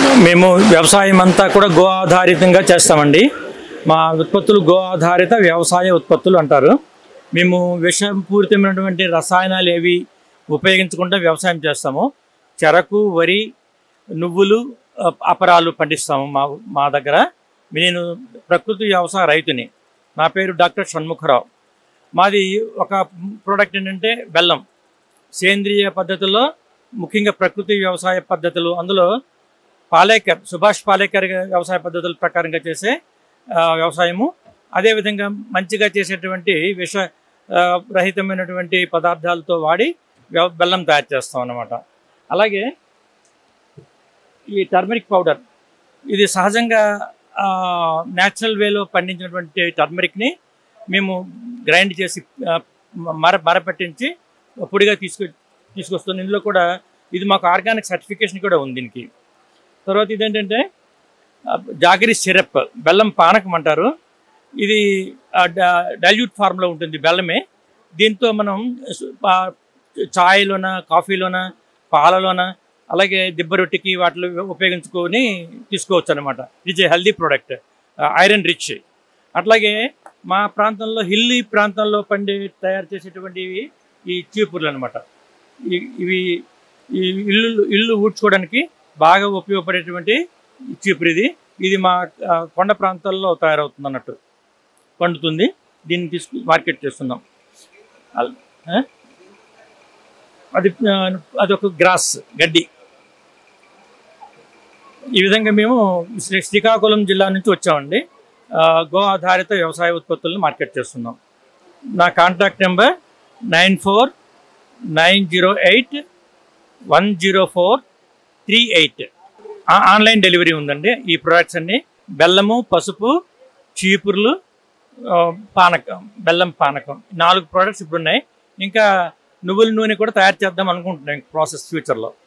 మేము వ్యవసాయం అంతా కూడా గో ఆధారితంగా చేస్తామండి మా ఉత్పత్తులు గో ఆధారిత వ్యవసాయ ఉత్పత్తులు అంటారు మేము విషపూరితమైనటువంటి రసాయనాలు ఏవి ఉపయోగించకుండా వ్యవసాయం చేస్తాము చెరకు వరి నువ్వులు అ- అపరాలు పండిస్తాము మా మా దగ్గర నేను ప్రకృతి వ్యవసాయ రైతుని నా పేరు డాక్టర్ షణ్ముఖరావు మాది ఒక ప్రోడక్ట్ ఏంటంటే బెల్లం సేంద్రియ పద్ధతుల్లో ముఖ్యంగా ప్రకృతి వ్యవసాయ పద్ధతులు అందులో పాలేకర్ సుభాష్ పాలేకర్ గా- వ్యవసాయ పద్ధతుల ప్రకారంగా చేసే ఆ, వ్యవసాయము అదేవిధంగా మంచిగా చేసేటువంటి విష ఆ, రహితమైనటువంటి పదార్థాలతో వాడి వ్యవ- బెల్లం తయారు చేస్తాం అన్నమాట అలాగే ఈ టర్మరిక్ పౌడర్ ఇది సహజంగా న్యాచురల్ వేలో పండించినటువంటి టర్మరిక్ని మేము గ్రైండ్ చేసి ఆ, మర మరపట్టించి పొడిగా తీసుకు తీసుకొస్తాం ఇందులో కూడా ఇది మాకు ఆర్గానిక్ సర్టిఫికేషన్ కూడా ఉంది దీనికి తర్వాత ఇదేంటంటే ఆ, జాగరి సిరప్ బెల్లం పానకం అంటారు ఇది డైల్యూట్ ఫార్మ్లో ఉంటుంది బెల్లమే దీంతో మనం సు- పా- చాయ్లోన కాఫీలోన పాలలోన అలాగే దిబ్బ రొట్టెకి వాటిలో ఉపయోగించుకొని తీసుకోవచ్చు అనమాట ఇది హెల్దీ ప్రోడక్ట్ ఐరన్ రిచ్ అట్లాగే మా ప్రాంతంలో హిల్లీ ప్రాంతంలో పండి తయారు చేసేటువంటివి ఈ చీపుర్లు అనమాట ఇవి ఈ ఇల్లు ఇల్లు ఊడ్చుకోవడానికి బాగా ఉపయోగపడేటువంటి చీపురు ఇది ఇది మా ఆ, కొండ ప్రాంతాల్లో తయారవుతుంది అన్నట్టు పండుతుంది దీన్ని తీసుకు మార్కెట్ చేస్తున్నాం అల్- ఆ? అది ఆ, అదొక గ్రాస్ గడ్డి ఈ విధంగా మేము శ్రీ- శ్రీకాకుళం జిల్లా నుంచి వచ్చామండి ఆ, గో ఆధారిత వ్యవసాయ ఉత్పత్తులను మార్కెట్ చేస్తున్నాం నా contact number nine four nine zero eight one zero four three eight online delivery ఉందండి ఈ ప్రొడక్ట్స్ అన్ని బెల్లము పసుపు చీపుర్లు ఆ, పానకం బెల్లం పానకం నాలుగు ప్రోడక్ట్స్ ఇప్పుడు ఉన్నాయి ఇంకా నువ్వుల నూనె కూడా తయారు చేద్దాం అనుకుంటున్నాం ప్రాసెస్ ఫ్యూచర్లో